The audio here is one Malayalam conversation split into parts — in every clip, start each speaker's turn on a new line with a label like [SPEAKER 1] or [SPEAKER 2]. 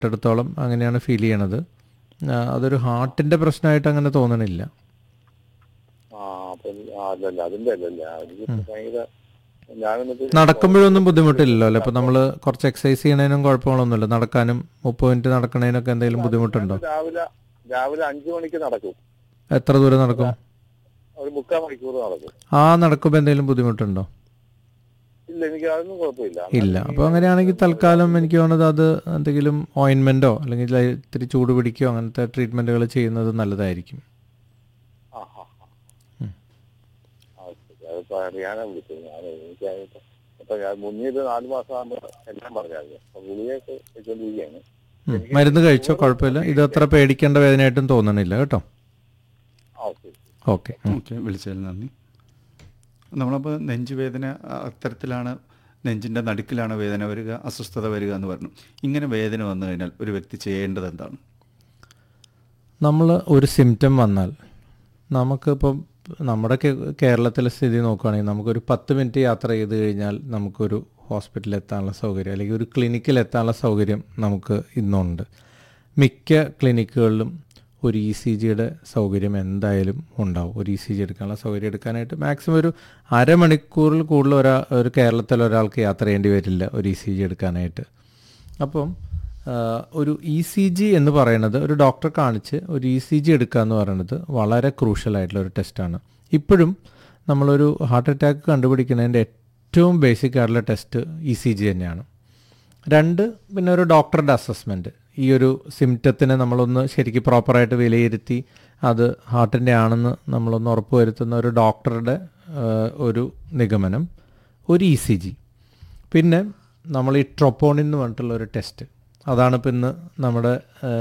[SPEAKER 1] കേട്ടിടത്തോളം അങ്ങനെയാണ് ഫീൽ ചെയ്യണത് ആ, അതൊരു ഹാർട്ടിൻ്റെ പ്രശ്നമായിട്ട് അങ്ങനെ തോന്നണില്ല
[SPEAKER 2] ആ അപ്പൊ ആ, അല്ലല്ല അതിന്റെ അല്ലല്ല എനിക്ക് ഭയങ്കര ഞാൻ എന്നിട്ട്
[SPEAKER 1] നടക്കുമ്പോഴൊന്നും ബുദ്ധിമുട്ടില്ലല്ലോ അല്ലേ ഇപ്പം നമ്മൾ കുറച്ച് എക്സസൈസ് ചെയ്യണതിനും കുഴപ്പങ്ങളൊന്നുമില്ല നടക്കാനും മുപ്പത് മിനിറ്റ് നടക്കണതിനൊക്കെ എന്തെങ്കിലും ബുദ്ധിമുട്ടുണ്ടോ
[SPEAKER 2] രാവിലെ രാവിലെ അഞ്ചു മണിക്ക് നടക്കും
[SPEAKER 1] എത്ര ദൂരം നടക്കും
[SPEAKER 2] ഒരു മുക്കാൽ മണിക്കൂർ നടക്കും
[SPEAKER 1] ആ നടക്കുമ്പോൾ എന്തെങ്കിലും ബുദ്ധിമുട്ടുണ്ടോ
[SPEAKER 2] ഇല്ല എനിക്ക് അതൊന്നും കുഴപ്പമില്ല
[SPEAKER 1] ഇല്ല അപ്പോൾ അങ്ങനെയാണെങ്കിൽ തൽക്കാലം എനിക്ക് തോന്നുന്നത് അത് എന്തെങ്കിലും ഓയിൻമെൻറ്റോ അല്ലെങ്കിൽ ലൈ- ഇത്തിരി ചൂട് പിടിക്കുകയോ അങ്ങനത്തെ ട്രീറ്റ്മെൻറ്റുകൾ ചെയ്യുന്നത് നല്ലതായിരിക്കും
[SPEAKER 2] ആ ആ ആ. ആ, ശരി. അതിപ്പോ അറിയാനാ വിളിച്ചത് ഞാൻ എനിക്ക് അപ്പൊ ഞാൻ മുന്നിട്ട് നാല് മാസം ആകുമ്പോൾ എല്ലാം പറഞ്ഞായിരുന്നു അപ്പൊ ഗുളികയൊക്കെ വെച്ചോണ്ടിരിക്കുകയാണ്
[SPEAKER 1] ഉം. മരുന്ന് കഴിച്ചോ കുഴപ്പമില്ല ഇത് അത്ര പേടിക്കേണ്ട വേദനയായിട്ടും തോന്നണില്ല കേട്ടോ
[SPEAKER 2] ആ ശരി
[SPEAKER 1] ഓക്കെ
[SPEAKER 3] ഓക്കെ വിളിച്ചതിൽ നന്ദി നമ്മളപ്പോൾ നെഞ്ചുവേദന ആ, അത്തരത്തിലാണ് നെഞ്ചിൻ്റെ നടുക്കിലാണ് വേദന വരിക അസ്വസ്ഥത വരിക എന്ന് പറഞ്ഞു ഇങ്ങനെ വേദന വന്നു കഴിഞ്ഞാൽ ഒരു വ്യക്തി ചെയ്യേണ്ടത് എന്താണ്
[SPEAKER 1] നമ്മൾ ഒരു സിംറ്റം വന്നാൽ നമുക്കിപ്പം നമ്മുടെ കേ- കേരളത്തിലെ സ്ഥിതി നോക്കുകയാണെങ്കിൽ നമുക്കൊരു പത്ത് മിനിറ്റ് യാത്ര ചെയ്ത് കഴിഞ്ഞാൽ നമുക്കൊരു ഹോസ്പിറ്റലിൽ എത്താനുള്ള സൗകര്യം അല്ലെങ്കിൽ ഒരു ക്ലിനിക്കിൽ എത്താനുള്ള സൗകര്യം നമുക്ക് ഇന്നുണ്ട് മിക്ക ക്ലിനിക്കുകളിലും ഒരു ഇ സി ജിയുടെ സൗകര്യം എന്തായാലും ഉണ്ടാവും ഒരു ഇ സി ജി എടുക്കാനുള്ള സൗകര്യം എടുക്കാനായിട്ട് മാക്സിമം ഒരു അരമണിക്കൂറിൽ കൂടുതൽ ഒരാ ഒരു കേരളത്തിൽ ഒരാൾക്ക് യാത്ര ചെയ്യേണ്ടി വരില്ല ഒരു ഇ സി ജി എടുക്കാനായിട്ട് അപ്പം ആ, ഒരു ഇ സി ജി എന്ന് പറയുന്നത് ഒരു ഡോക്ടറെ കാണിച്ച് ഒരു ഇ സി ജി എടുക്കുക എന്ന് പറയുന്നത് വളരെ ക്രൂഷ്യൽ ആയിട്ടുള്ള ഒരു ടെസ്റ്റാണ് ഇപ്പോഴും നമ്മളൊരു ഹാർട്ട് അറ്റാക്ക് കണ്ടുപിടിക്കുന്നതിൻ്റെ ഏറ്റവും ബേസിക് ആയിട്ടുള്ള ടെസ്റ്റ് ഇ സി ജി തന്നെയാണ് രണ്ട് പിന്നെ ഒരു ഡോക്ടറുടെ അസസ്മെൻറ്റ് ഈ ഒരു സിംറ്റത്തിനെ നമ്മളൊന്ന് ശരിക്കും പ്രോപ്പറായിട്ട് വിലയിരുത്തി അത് ഹാർട്ടിൻ്റെ ആണെന്ന് നമ്മളൊന്ന് ഉറപ്പ് വരുത്തുന്ന ഒരു ഡോക്ടറുടെ ആ, ഒരു നിഗമനം ഒരു ഇ സി ജി പിന്നെ നമ്മൾ ഈ ട്രൊപ്പോണിൻ എന്ന് പറഞ്ഞിട്ടുള്ള ഒരു ടെസ്റ്റ് അതാണ് ഇപ്പം ഇന്ന് നമ്മുടെ ആ,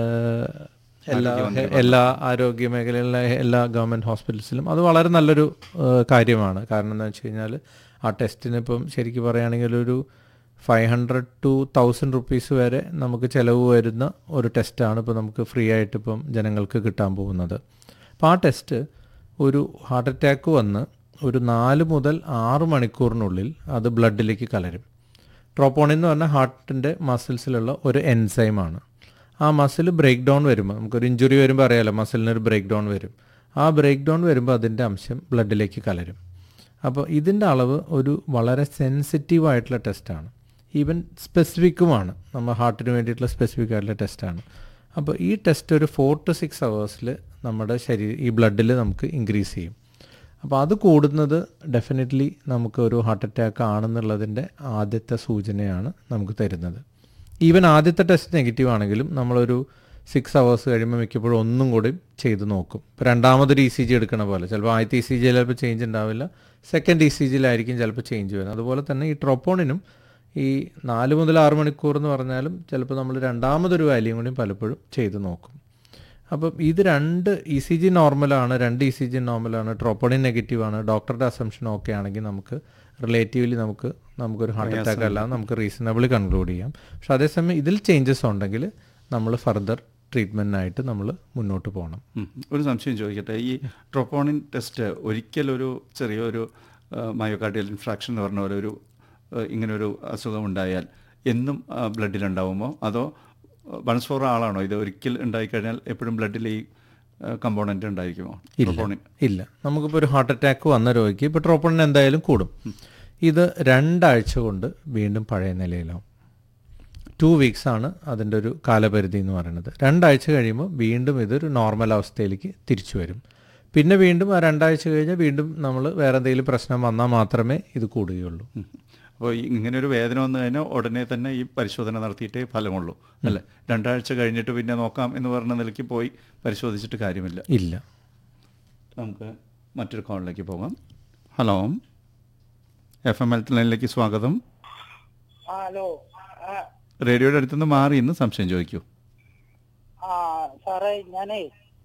[SPEAKER 1] എല്ലാ എല്ലാ ആരോഗ്യ മേഖലയിലെ എല്ലാ ഗവൺമെൻറ് ഹോസ്പിറ്റൽസിലും അത് വളരെ നല്ലൊരു ആ, കാര്യമാണ് കാരണം എന്താ വെച്ച് കഴിഞ്ഞാൽ ആ ടെസ്റ്റിന് ഇപ്പം ശരിക്കും പറയുകയാണെങ്കിൽ ഒരു five hundred to thousand rupees വരെ നമുക്ക് ചിലവ് വരുന്ന ഒരു ടെസ്റ്റാണ് ഇപ്പോൾ നമുക്ക് ഫ്രീ ആയിട്ട് ഇപ്പം ജനങ്ങൾക്ക് കിട്ടാൻ പോകുന്നത് അപ്പോൾ ആ ടെസ്റ്റ് ഒരു ഹാർട്ട് അറ്റാക്ക് വന്ന് ഒരു നാല് മുതൽ ആറ് മണിക്കൂറിനുള്ളിൽ അത് ബ്ലഡിലേക്ക് കലരും ട്രോപ്പോണിൻ എന്ന് പറഞ്ഞാൽ ഹാർട്ടിൻ്റെ മസിൽസിലുള്ള ഒരു എൻസൈമാണ് ആ മസിൽ ബ്രേക്ക് ഡൗൺ വരുമ്പോൾ നമുക്കൊരു ഇഞ്ചുറി വരുമ്പോൾ അറിയാലോ മസിലിനൊരു ബ്രേക്ക് ഡൗൺ വരും ആ ബ്രേക്ക് ഡൗൺ വരുമ്പോൾ അതിൻ്റെ അംശം ബ്ലഡിലേക്ക് കലരും അപ്പോൾ ഇതിൻ്റെ അളവ് ഒരു വളരെ സെൻസിറ്റീവ് ആയിട്ടുള്ള ടെസ്റ്റാണ് ഈവൻ സ്പെസിഫിക്കുമാണ് നമ്മൾ ഹാർട്ടിന് വേണ്ടിയിട്ടുള്ള സ്പെസിഫിക് ആയിട്ടുള്ള ടെസ്റ്റാണ് അപ്പോൾ ഈ ടെസ്റ്റ് ഒരു ഫോർ ടു സിക്സ് അവേഴ്സിൽ നമ്മുടെ ശരീരം ഈ ബ്ലഡിൽ നമുക്ക് ഇൻക്രീസ് ചെയ്യും അപ്പോൾ അത് കൂടുന്നത് ഡെഫിനറ്റ്ലി നമുക്ക് ഒരു ഹാർട്ട് അറ്റാക്ക് ആണെന്നുള്ളതിൻ്റെ ആദ്യത്തെ സൂചനയാണ് നമുക്ക് തരുന്നത് ഈവൻ ആദ്യത്തെ ടെസ്റ്റ് നെഗറ്റീവ് ആണെങ്കിലും നമ്മളൊരു സിക്സ് അവേഴ്സ് കഴിയുമ്പോൾ മിക്കപ്പോഴും ഒന്നും കൂടി ചെയ്ത് നോക്കും ഇപ്പോൾ രണ്ടാമതൊരു ഇ സി ജി എടുക്കണ പോലെ ചിലപ്പോൾ ആദ്യത്തെ ഇ സി ജിയിൽ ചിലപ്പോൾ ചേഞ്ച് ഉണ്ടാവില്ല സെക്കൻഡ് ഇ സി ജിയിലായിരിക്കും ചിലപ്പോൾ ചേഞ്ച് വരുന്നത് അതുപോലെ തന്നെ ഈ ട്രോപ്പോണിനും ഈ നാല് മുതൽ ആറ് മണിക്കൂർ എന്ന് പറഞ്ഞാലും ചിലപ്പോൾ നമ്മൾ രണ്ടാമതൊരു വാല്യൂം കൂടി പലപ്പോഴും ചെയ്ത് നോക്കും അപ്പം ഇത് രണ്ട് ഇ സി ജി നോർമലാണ് രണ്ട് ഇ സി ജി നോർമലാണ് ട്രോപ്പോണിൻ നെഗറ്റീവ് ആണ് ഡോക്ടറുടെ അസംഷൻ ഓക്കെ ആണെങ്കിൽ നമുക്ക് റിലേറ്റീവ്ലി നമുക്ക് നമുക്കൊരു ഹാർട്ട് അറ്റാക്ക് അല്ല നമുക്ക് റീസണബിളി കൺക്ലൂഡ് ചെയ്യാം പക്ഷെ അതേസമയം ഇതിൽ ചേഞ്ചസ് ഉണ്ടെങ്കിൽ നമ്മൾ ഫർദർ ട്രീറ്റ്മെൻറ്റിനായിട്ട് നമ്മൾ മുന്നോട്ട് പോകണം
[SPEAKER 3] ഉം. ഒരു സംശയം ചോദിക്കട്ടെ ഈ ട്രോപ്പോണിൻ ടെസ്റ്റ് ഒരിക്കലൊരു ചെറിയൊരു മയോകാർഡിയൽ ഇൻഫ്രാക്ഷൻ എന്ന് പറഞ്ഞ പോലെ ഒരു ആ, ഇങ്ങനൊരു അസുഖം ഉണ്ടായാൽ എന്നും ബ്ലഡിലുണ്ടാവുമോ അതോ വൺസ് ഫോർ ആളാണോ ഇത് ഒരിക്കൽ ഉണ്ടായിക്കഴിഞ്ഞാൽ എപ്പോഴും ബ്ലഡിൽ ഈ കമ്പോണൻ്റ് ഉണ്ടായിരിക്കുമോ ട്രോപ്പോണിൻ
[SPEAKER 1] ഇല്ല നമുക്കിപ്പോൾ ഒരു ഹാർട്ട് അറ്റാക്ക് വന്ന രോഗിക്ക് ഇപ്പോൾ ട്രോപ്പോണിൻ എന്തായാലും കൂടും ഇത് രണ്ടാഴ്ച കൊണ്ട് വീണ്ടും പഴയ നിലയിലാവും ടു വീക്സ് ആണ് അതിൻ്റെ ഒരു കാലപരിധി എന്ന് പറയുന്നത് രണ്ടാഴ്ച കഴിയുമ്പോൾ വീണ്ടും ഇതൊരു നോർമൽ അവസ്ഥയിലേക്ക് തിരിച്ചു വരും പിന്നെ വീണ്ടും ആ രണ്ടാഴ്ച കഴിഞ്ഞ് വീണ്ടും നമ്മൾ വേറെ എന്തെങ്കിലും പ്രശ്നം വന്നാൽ മാത്രമേ ഇത് കൂടുകയുള്ളൂ
[SPEAKER 3] അപ്പോൾ ഇങ്ങനെ ഒരു വേദന വന്നു കഴിഞ്ഞാൽ ഉടനെ തന്നെ ഈ പരിശോധന നടത്തിയിട്ടേ ഫലമുള്ളൂ അല്ലേ രണ്ടാഴ്ച കഴിഞ്ഞിട്ട് പിന്നെ നോക്കാം എന്ന് പറഞ്ഞ നിലയ്ക്ക് പോയി പരിശോധിച്ചിട്ട് കാര്യമില്ല
[SPEAKER 1] ഇല്ല
[SPEAKER 3] നമുക്ക് മറ്റൊരു കോളിലേക്ക് പോകാം ഹലോ എഫ് എം ഹെൽത്ത് ലൈനിലേക്ക് സ്വാഗതം
[SPEAKER 4] ആ ഹലോ ആ,
[SPEAKER 3] റേഡിയോയുടെ അടുത്തുനിന്ന് മാറി ഇന്ന് സംശയം ചോദിക്കൂ
[SPEAKER 4] ആ സാറേ ഞാനേ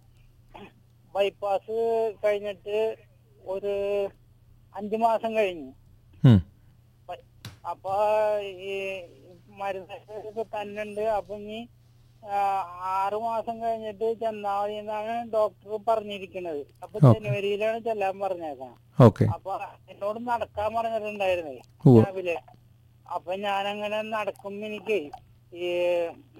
[SPEAKER 4] ബൈപ്പാസ് കഴിഞ്ഞിട്ട് ഒരു അഞ്ചു മാസം കഴിഞ്ഞു
[SPEAKER 1] ഉം.
[SPEAKER 4] ബ- അപ്പൊ ഈ മരുന്ന് തന്നുണ്ട് അപ്പൊ ഇനി ആ, ആറ് മാസം കഴിഞ്ഞിട്ട് ചെന്നാ മതി എന്നാണ് ഡോക്ടർ പറഞ്ഞിരിക്കുന്നത് അപ്പൊ
[SPEAKER 1] Okay.
[SPEAKER 4] ജനുവരിയിലാണ് ചെല്ലാൻ പറഞ്ഞേക്കണം
[SPEAKER 1] ഓക്കെ
[SPEAKER 4] അപ്പൊ എന്നോട് നടക്കാൻ പറഞ്ഞിട്ടുണ്ടായിരുന്നേ
[SPEAKER 1] ഉവ്വ്.
[SPEAKER 4] രാവിലെ അപ്പൊ ഞാനങ്ങനെ നടക്കുമ്പോ എനിക്ക് ഈ